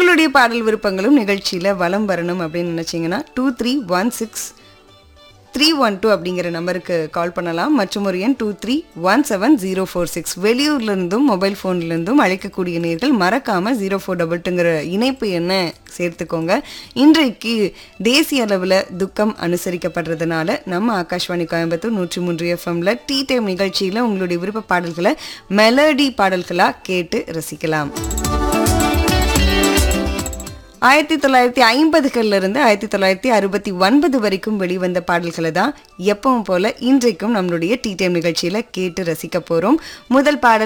உங்களுடைய பாடல் விருப்பங்களும் நிகழ்ச்சியில் வலம் வரணும் அப்படின்னு நினச்சிங்கன்னா two three one six three one two அப்படிங்கிற நம்பருக்கு கால் பண்ணலாம் மற்றும் ஒரு எண் two three one seven zero four six வெளியூர்லேருந்தும் மொபைல் ஃபோன்லேருந்தும் அழைக்கக்கூடிய நேர்கள் மறக்காமல் ஜீரோ ஃபோர் டபுள் டூங்கிற இணைப்பு என்ன சேர்த்துக்கோங்க இன்றைக்கு தேசிய அளவில் துக்கம் அனுசரிக்கப்படுறதுனால நம்ம ஆகாஷ்வாணி கோயம்புத்தூர் நூற்றி மூன்று எஃப்எம்ல டீ டைம் நிகழ்ச்சியில் உங்களுடைய விருப்ப பாடல்களை மெலடி பாடல்களாக கேட்டு ரசிக்கலாம் ஆயிரத்தி தொள்ளாயிரத்தி ஐம்பதுகள்ல இருந்து ஆயிரத்தி தொள்ளாயிரத்தி அறுபத்தி ஒன்பது வரைக்கும் வெளிவந்த பாடல்களை தான் எப்பவும் போல இன்றைக்கும் நம்மளுடைய டீ டைம் நிகழ்ச்சியில கேட்டு ரசிக்க போறோம் முதல் பாடல்